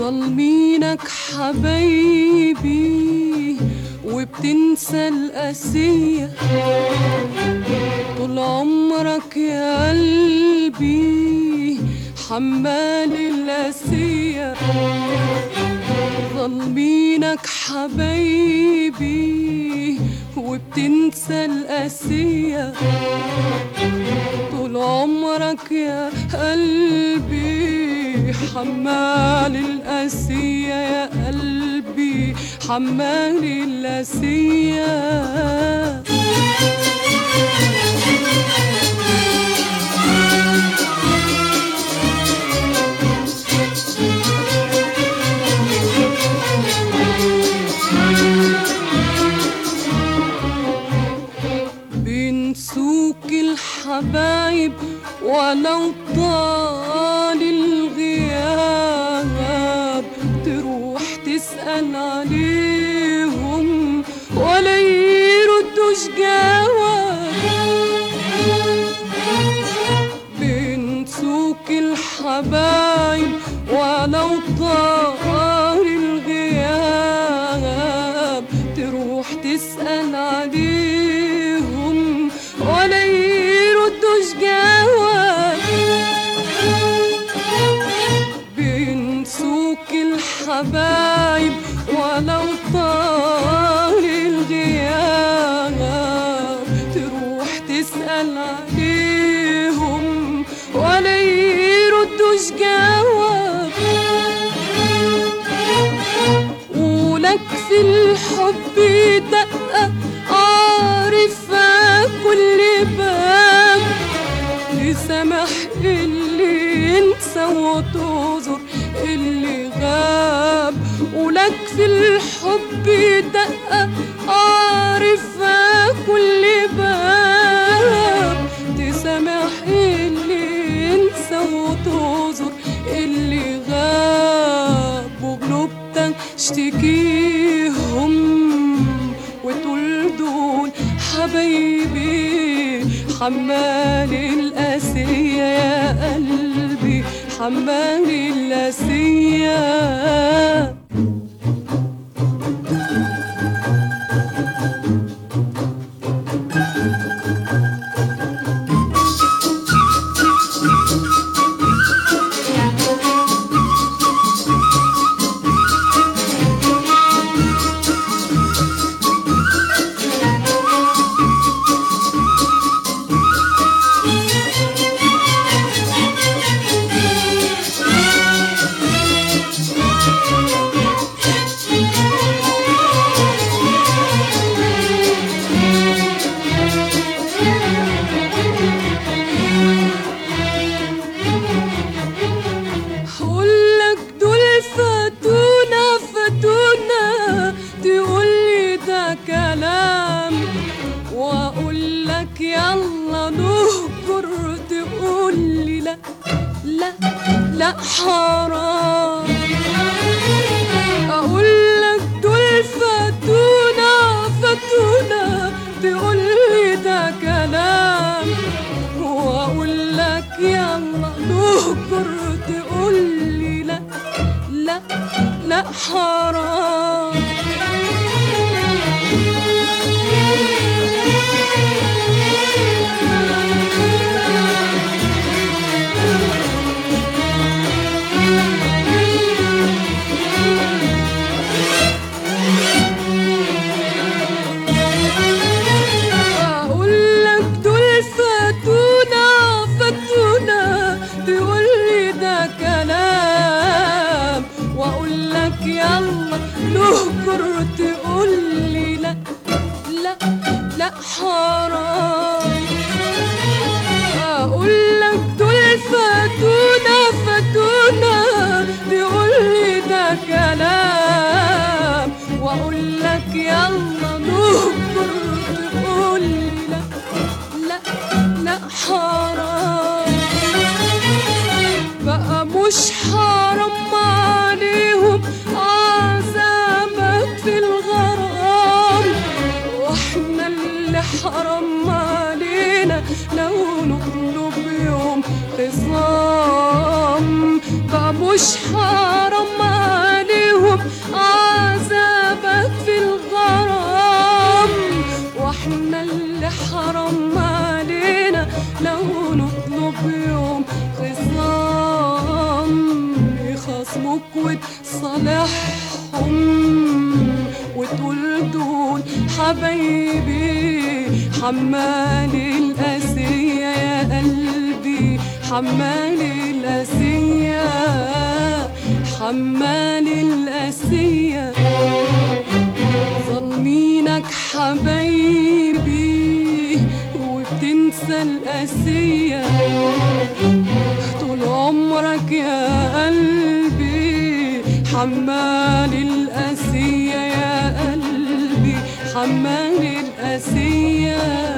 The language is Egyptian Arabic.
ظالمينك حبايبي وبتنسى القاسية طول عمرك يا قلبي حمال القاسية ظالمينك حبايبي وبتنسى القاسية طول عمرك يا قلبي حمال القاسية يا قلبي حمال القاسية بنسوك الحبايب ولو طال الغياب تروح تسأل عليهم ولا يردوش جواب بنسوك الحبايب ولو طال الغياب تروح تسأل عليهم ولا يردوش جواب بنسوك الحبايب ولو طال الغياب تروح تسأل عليهم ولا يردوش جواب ولك في الحب دقة عارفة كل باب لسمح اللي ينسى وتعذر اللي غاب ولك في الحب دقة عارفة كل باب تسامح اللي ينسى وتعذر اللي غاب وقلوبتك اشتكيهم وتقول دول حبايبي حمال القاسية يا قلبي حمال القاسية هقولك دول فاتونا فاتونا تقولي ده كلام واقولك يلا نهجر تقولي لا لا لا حرام اقولك دول فاتونا فاتونا تقولي ده كلام واقولك يلا نهجر تقولي لا لا لا حرام اقولك دول فاتونا فاتونا تقولي ده كلام واقولك يلا نهجر تقولي لا لا لا حرام اقولك دول فاتونا فاتونا تقولي ده كلام واقولك يلا نهجر تقولي لا لا لا حرام بقى مش حرام عليهم عذابك في الغرام واحنا اللي حرام علينا لو نطلب يوم خصام بقى مش حرام عليهم تصالحهم وتقول دول حبايبي حمال القاسية يا قلبي حمال القاسية حمال القاسية ظالمينك حبايبي وبتنسى القاسية طول عمرك يا قلبي حمال القاسية يا قلبي حمال القاسية